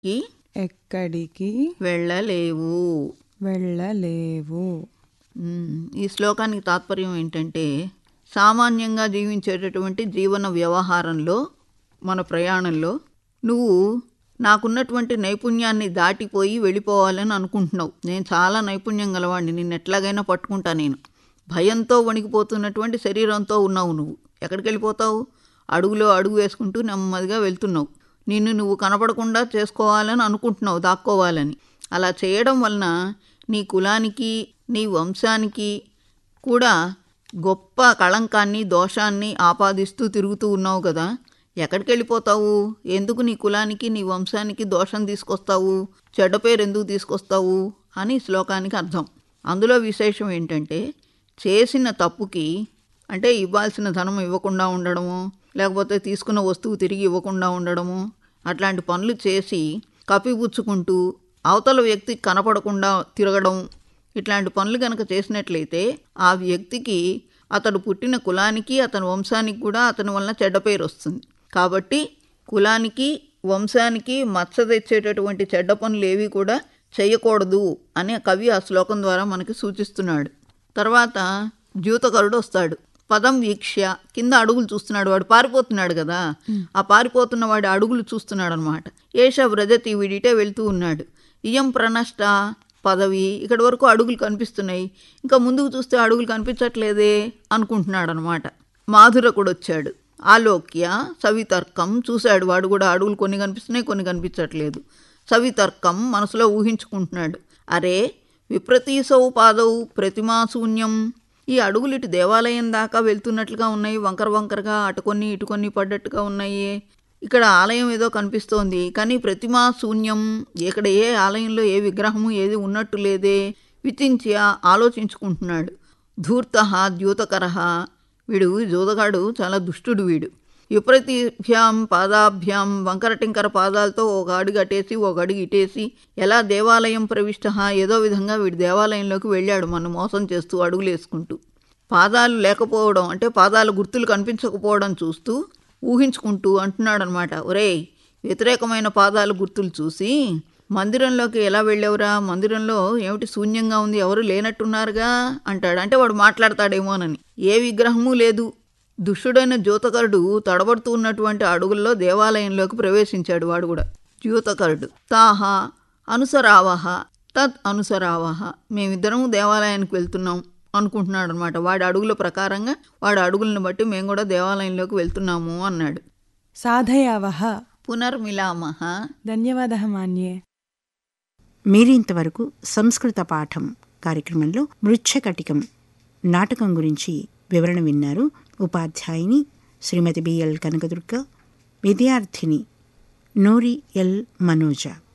కి ఎక్కడికి వెళ్ళలేవు వెళ్ళలేవు మ్మ్. ఈ శ్లోకానికి తాత్పర్యం ఏంటంటే సామాన్యంగా జీవించేటటువంటి జీవన వ్యవహారంలో మన ప్రయాణంలో నువ్వు నాకున్నటువంటి నైపుణ్యాన్ని దాటిపోయి వెళ్ళిపోవాలని అనుకుంటున్నావు నేను చాలా నైపుణ్యం గలవాడిని నిన్ను ఎట్లాగైనా పట్టుకుంటా నేను భయంతో వణికిపోతున్నటువంటి శరీరంతో ఉన్నావు నువ్వు ఎక్కడికి వెళ్ళిపోతావు అడుగులో అడుగు వేసుకుంటూ నెమ్మదిగా వెళ్తున్నావు నిన్ను నువ్వు కనపడకుండా చేసుకోవాలని అనుకుంటున్నావు దాక్కోవాలని అలా చేయడం వలన నీ కులానికి నీ వంశానికి కూడా గొప్ప కళంకాన్ని దోషాన్ని ఆపాదిస్తూ తిరుగుతూ ఉన్నావు కదా ఎక్కడికి వెళ్ళిపోతావు ఎందుకు నీ కులానికి నీ వంశానికి దోషం తీసుకొస్తావు చెడ్డ పేరు ఎందుకు తీసుకొస్తావు అని ఈ శ్లోకానికి అర్థం అందులో విశేషం ఏంటంటే చేసిన తప్పుకి అంటే ఇవ్వాల్సిన ధనం ఇవ్వకుండా ఉండడము లేకపోతే తీసుకున్న వస్తువు తిరిగి ఇవ్వకుండా ఉండడము అట్లాంటి పనులు చేసి కప్పిపుచ్చుకుంటూ అవతల వ్యక్తి కనపడకుండా తిరగడం ఇట్లాంటి పనులు కనుక చేసినట్లయితే ఆ వ్యక్తికి అతడు పుట్టిన కులానికి అతని వంశానికి కూడా అతని వలన చెడ్డ పేరు వస్తుంది కాబట్టి కులానికి వంశానికి మచ్చ తెచ్చేటటువంటి చెడ్డ పనులు ఏవి కూడా చేయకూడదు అని కవి ఆ శ్లోకం ద్వారా మనకి సూచిస్తున్నాడు తర్వాత ద్యూతకరుడు వస్తాడు పదం వీక్ష కింద అడుగులు చూస్తున్నాడు వాడు పారిపోతున్నాడు కదా ఆ పారిపోతున్న వాడి అడుగులు చూస్తున్నాడు అనమాట ఏష వ్రజతి వీడిటే వెళ్తూ ఉన్నాడు ఇయం ప్రనష్ట పదవి ఇక్కడి వరకు అడుగులు కనిపిస్తున్నాయి ఇంకా ముందుకు చూస్తే అడుగులు కనిపించట్లేదే అనుకుంటున్నాడు అనమాట మాధురకుడు వచ్చాడు ఆలోక్య సవితర్కం చూశాడు వాడు కూడా అడుగులు కొన్ని కనిపిస్తున్నాయి కొన్ని కనిపించట్లేదు సవితర్కం మనసులో ఊహించుకుంటున్నాడు అరే విప్రతీసౌ పాదౌ ప్రతిమాశూన్యం ఈ అడుగులు ఇటు దేవాలయం దాకా వెళ్తున్నట్లుగా ఉన్నాయి వంకర వంకరగా అటు కొన్ని ఇటు కొన్ని పడ్డట్టుగా ఉన్నాయి ఇక్కడ ఆలయం ఏదో కనిపిస్తోంది కానీ ప్రతిమా శూన్యం ఇక్కడ ఏ ఆలయంలో ఏ విగ్రహము ఏది ఉన్నట్టు లేదే విచింత్య ఆలోచించుకుంటున్నాడు ధూర్త ద్యూతకర వీడు జోదగాడు చాలా దుష్టుడు వీడు విపరీతిభ్యాం పాదాభ్యాం వంకరటింకర పాదాలతో ఒక అడుగు అటేసి ఒక అడుగు ఇటేసి ఎలా దేవాలయం ప్రవిష్ట ఏదో విధంగా వీడు దేవాలయంలోకి వెళ్ళాడు మనం మోసం చేస్తూ అడుగులు వేసుకుంటూ పాదాలు లేకపోవడం అంటే పాదాల గుర్తులు కనిపించకపోవడం చూస్తూ ఊహించుకుంటూ అంటున్నాడు అనమాట ఒరేయ్ వ్యతిరేకమైన పాదాల గుర్తులు చూసి మందిరంలోకి ఎలా వెళ్ళేవరా మందిరంలో ఏమిటి శూన్యంగా ఉంది ఎవరు లేనట్టున్నారుగా అంటాడు అంటే వాడు మాట్లాడతాడేమోనని ఏ విగ్రహము లేదు దుష్టుడైన జ్యోతకరుడు తడబడుతూ ఉన్నటువంటి అడుగుల్లో దేవాలయంలోకి ప్రవేశించాడు వాడు కూడా జ్యోతకరుడు తాహ అనుసరావహ తత్ అనుసరావహ మేమిద్దరం దేవాలయానికి వెళ్తున్నాం అనుకుంటున్నాడు అనమాట వాడి అడుగుల ప్రకారంగా వాడి అడుగులను బట్టి మేము కూడా దేవాలయంలోకి వెళ్తున్నాము అన్నాడు సాధయావహ పునర్మిలామహ ధన్యవాదः మాన్యే మీరింతవరకు సంస్కృత పాఠం కార్యక్రమంలో మృచ్ఛకటికం నాటకం గురించి వివరణ విన్నారు ఉపాధ్యాయుని శ్రీమతి బిఎల్ కనకదుర్గ విద్యార్థిని నూరి ఎల్ మనోజ